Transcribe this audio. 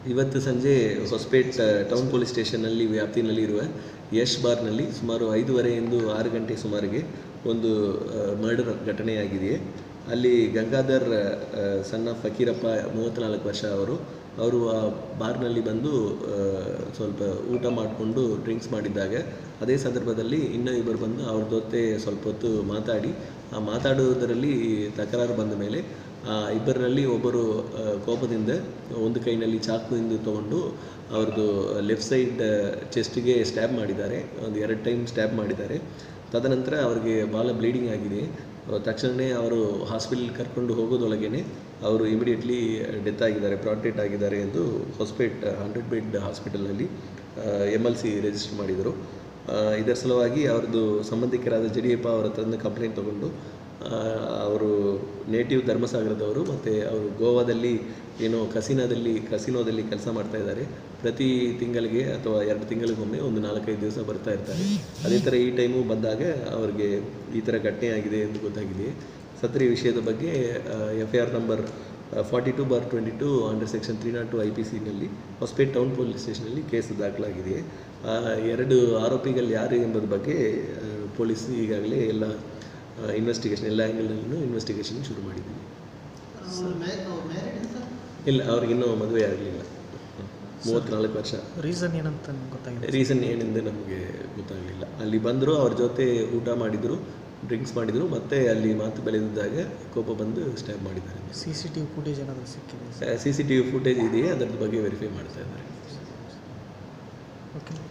ಇವತ್ತು ಸಂಜೆ Hospet town police ಸ್ಟೇಷನ್ನಲ್ಲಿ ವ್ಯಾಪ್ತಿನಲ್ಲಿ ಇರುವ ಯಶ್ ಬಾರ್ನಲ್ಲಿ ಸುಮಾರು ಐದೂವರೆಯಿಂದ ಆರು ಗಂಟೆ ಸುಮಾರಿಗೆ ಒಂದು ಮರ್ಡರ್ ಘಟನೆಯಾಗಿದೆ ಅಲ್ಲಿ ಗಂಗಾಧರ್ ಸಣ್ಣ ಫಕೀರಪ್ಪ ಮೂವತ್ತ್ನಾಲ್ಕು ವರ್ಷ ಅವರು ಅವರು ಆ ಬಾರ್ನಲ್ಲಿ ಬಂದು ಆ, ಸ್ವಲ್ಪ ಊಟ ಮಾಡಿಕೊಂಡು ಡ್ರಿಂಕ್ಸ್ ಮಾಡಿದ್ದಾಗ ಅದೇ ಸಂದರ್ಭದಲ್ಲಿ ಇನ್ನೂ ಇಬ್ಬರು ಬಂದು ಅವ್ರ ಜೊತೆ ಸ್ವಲ್ಪ ಹೊತ್ತು ಮಾತಾಡಿ ಆ ಮಾತಾಡುವುದರಲ್ಲಿ ತಕರಾರು ಬಂದ ಮೇಲೆ ಆ ಇಬ್ಬರಲ್ಲಿ ಒಬ್ಬರು ಆ, ಕೋಪದಿಂದ ಒಂದು ಕೈನಲ್ಲಿ ಚಾಕುವಿಂದ ತಗೊಂಡು ಅವ್ರದ್ದು ಲೆಫ್ಟ್ ಸೈಡ್ ಚೆಸ್ಟಿಗೆ ಸ್ಟ್ಯಾಬ್ ಮಾಡಿದ್ದಾರೆ ಒಂದು ಎರಡು ಟೈಮ್ ಸ್ಟ್ಯಾಬ್ ಮಾಡಿದ್ದಾರೆ ತದನಂತರ ಅವರಿಗೆ ಭಾಳ ಬ್ಲೀಡಿಂಗ್ ಆಗಿದೆ ಆ, ತಕ್ಷಣವೇ ಅವರು ಹಾಸ್ಪಿಟಲ್ ಕರ್ಕೊಂಡು ಹೋಗೋದೊಳಗೇನೆ ಅವರು ಇಮಿಡಿಯೇಟ್ಲಿ ಡೆತ್ ಆಗಿದ್ದಾರೆ ಪ್ರಾಂಟೇಟ್ ಆಗಿದ್ದಾರೆ ಎಂದು ಹೊಸಪೇಟ್ ಹಂಡ್ರೆಡ್ ಬೆಡ್ ಹಾಸ್ಪಿಟಲ್ನಲ್ಲಿ ಎಮ್ ಎಲ್ ಸಿ ರಿಜಿಸ್ಟರ್ ಮಾಡಿದರು ಆ, ಇದರ ಸಲುವಾಗಿ ಅವ್ರದ್ದು ಸಂಬಂಧಿಕರಾದ ಜಡಿಯಪ್ಪ ಅವರ ತಂದು ಕಂಪ್ಲೇಂಟ್ ತಗೊಂಡು ಆ, ಅವರು ನೇಟಿವ್ ಧರ್ಮಸಾಗರದವರು ಮತ್ತು ಅವರು ಗೋವಾದಲ್ಲಿ ಏನೋ ಕಸಿನಾದಲ್ಲಿ ಕಸಿನೋದಲ್ಲಿ ಕೆಲಸ ಮಾಡ್ತಾ ಇದ್ದಾರೆ ಪ್ರತಿ ತಿಂಗಳಿಗೆ ಅಥವಾ ಎರಡು ತಿಂಗಳಿಗೊಮ್ಮೆ ಒಂದು ನಾಲ್ಕೈದು ದಿವಸ ಬರ್ತಾ ಇರ್ತಾರೆ ಅದೇ ಥರ ಈ ಟೈಮು ಬಂದಾಗ ಅವ್ರಿಗೆ ಈ ಥರ ಘಟನೆ ಆಗಿದೆ ಎಂದು ಗೊತ್ತಾಗಿದೆ ಸತ್ರಿ ವಿಷಯದ ಬಗ್ಗೆ F I R number forty two bar twenty two under section three nought two I P ಸಿನಲ್ಲಿ ಹೊಸಪೇಟ್ ಟೌನ್ ಪೊಲೀಸ್ ಸ್ಟೇಷನಲ್ಲಿ ಕೇಸ್ ದಾಖಲಾಗಿದೆ ಆ, ಎರಡು ಆರೋಪಿಗಳು ಯಾರು ಎಂಬುದ್ರ ಬಗ್ಗೆ ಆ, ಪೊಲೀಸ್ ಈಗಾಗಲೇ ಎಲ್ಲ ಇನ್ವೆಸ್ಟಿಗೇಷನ್ ಎಲ್ಲ ಆ್ಯಂಗಲ್ನಲ್ಲೂ ಇನ್ವೆಸ್ಟಿಗೇಷನ್ ಶುರು ಮಾಡಿದ್ದೀವಿ ಇಲ್ಲ ಅವ್ರಿಗಿನ್ನೂ ಮದುವೆ ಆಗಲಿಲ್ಲ ಮೂವತ್ತ್ನಾಲ್ಕು ವರ್ಷ ರೀಸನ್ ಏನಂತ ಗೊತ್ತಾಗಿದೆ ರೀಸನ್ ಏನೆಂದು ನಮಗೆ ಗೊತ್ತಾಗಲಿಲ್ಲ ಅಲ್ಲಿ ಬಂದರು ಅವ್ರ ಜೊತೆ ಊಟ ಮಾಡಿದರು ಡ್ರಿಂಕ್ಸ್ ಮಾಡಿದರು ಮತ್ತೆ ಅಲ್ಲಿ ಮಾತು ಬೆಳೆದಿದ್ದಾಗ ಕೋಪ ಬಂದು ಸ್ಟ್ಯಾಪ್ ಮಾಡಿದ್ದಾರೆ C C T V footage ಏನಾದರೂ ಸಿಕ್ಕಿದೆ C C T V footage ಇದೆಯೇ ಅದರ ಬಗ್ಗೆ ವೆರಿಫೈ ಮಾಡ್ತಾ ಇದ್ದಾರೆ ಓಕೆ